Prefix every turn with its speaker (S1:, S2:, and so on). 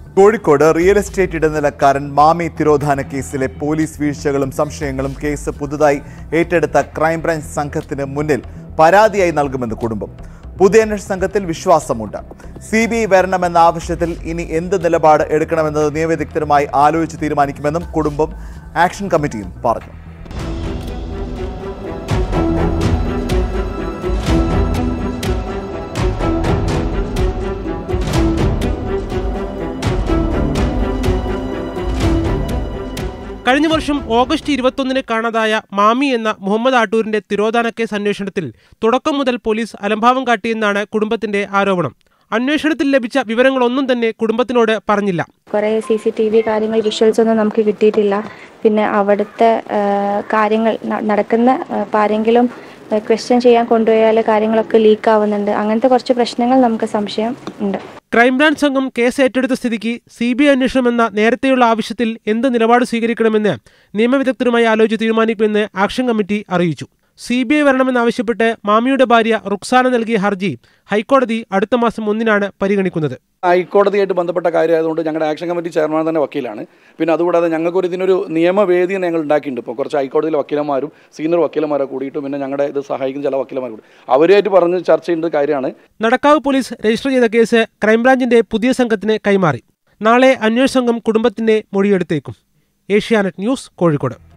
S1: Kozhikode real estate ഇടനിലക്കാരൻ മാമി തിരോധാന കേസിലെ police വീഴ്ചകളും സംശയങ്ങളും കേസ് പുതുതായി ഏറ്റെടുത്ത ക്രൈംബ്രാഞ്ച് സംഘത്തിന് മുന്നിൽ പരാതിയായി നൽകുമെന്ന് കുടുംബം പുതിയ അന്വേഷണ സംഘത്തിൽ വിശ്വാസമുണ്ട് സി ബി ഐ വരണമെന്ന ആവശ്യത്തിൽ ഇനി എന്ത് നിലപാട് എടുക്കണമെന്നത് നിയമവിദഗ്ധരുമായി ആലോചിച്ച് തീരുമാനിക്കുമെന്നും കുടുംബം ആക്ഷൻ കമ്മിറ്റിയും പറഞ്ഞു
S2: കഴിഞ്ഞ വർഷം ഓഗസ്റ്റ് ഇരുപത്തൊന്നിന് കാണാതായ മാമി എന്ന മുഹമ്മദ് ആട്ടൂരിന്റെ തിരോധാന കേസ് അന്വേഷണത്തിൽ തുടക്കം മുതൽ പോലീസ് അലംഭാവം കാട്ടിയെന്നാണ് കുടുംബത്തിന്റെ ആരോപണം അന്വേഷണത്തിൽ ലഭിച്ച വിവരങ്ങളൊന്നും തന്നെ കുടുംബത്തിനോട് പറഞ്ഞില്ല
S3: കുറേ സി സി ടി വി കാര്യങ്ങൾ വിഷ്വൽസ് ഒന്നും നമുക്ക് കിട്ടിയിട്ടില്ല പിന്നെ അവിടുത്തെ ആ, കാര്യങ്ങൾ ന- നടക്കുന്ന ആ, ഇപ്പം ആരെങ്കിലും ക്വസ്റ്റ്യൻ ചെയ്യാൻ കൊണ്ടുപോയാൽ കാര്യങ്ങളൊക്കെ ലീക്ക് ആവുന്നുണ്ട് അങ്ങനത്തെ കുറച്ച് പ്രശ്നങ്ങൾ നമുക്ക് സംശയം ഉണ്ട്
S2: ക്രൈംബ്രാഞ്ച് സംഘം കേസ് ഏറ്റെടുത്ത സ്ഥിതിക്ക് സി ബി ഐ അന്വേഷണമെന്ന നേരത്തെയുള്ള ആവശ്യത്തിൽ എന്ത് നിലപാട് സ്വീകരിക്കണമെന്ന് നിയമവിദഗ്ധരുമായി ആലോചിച്ച് തീരുമാനിക്കുമെന്ന് ആക്ഷൻ കമ്മിറ്റി അറിയിച്ചു സി ബി ഐ വരണമെന്നാവശ്യപ്പെട്ട് മാമിയുടെ ഭാര്യ റുക്സാന നൽകിയ ഹർജി ഹൈക്കോടതി അടുത്ത മാസം ഒന്നിനാണ് പരിഗണിക്കുന്നത്
S4: ഹൈക്കോടതിയായിട്ട് ബന്ധപ്പെട്ട കാര്യമായതുകൊണ്ട് ഞങ്ങളുടെ ആക്ഷൻ കമ്മിറ്റി ചെയർമാൻ തന്നെ വക്കീലാണ് പിന്നെ അതുകൂടാതെ ഞങ്ങൾക്കൊരു ഇതിനൊരു നിയമവേദി ഞങ്ങൾ ഉണ്ടാക്കിയിട്ടുണ്ട് ഇപ്പോൾ കുറച്ച് ഹൈക്കോടതിയിലെ വക്കീലന്മാരും സീനിയർ വക്കീലന്മാരെ കൂടിയിട്ട് പിന്നെ ഞങ്ങളുടെ ഇത് സഹായിക്കുന്ന ചില വക്കീലന്മാർ കൂടി അവരുമായിട്ട് പറഞ്ഞ് ചർച്ച ചെയ്യേണ്ട കാര്യമാണ്
S2: നടക്കാവ് പോലീസ് രജിസ്റ്റർ ചെയ്ത കേസ് ക്രൈംബ്രാഞ്ചിന്റെ പുതിയ സംഘത്തിന് കൈമാറി നാളെ അന്വേഷണ സംഘം കുടുംബത്തിന്റെ മൊഴിയെടുത്തേക്കും ഏഷ്യാനെറ്റ് ന്യൂസ് കോഴിക്കോട്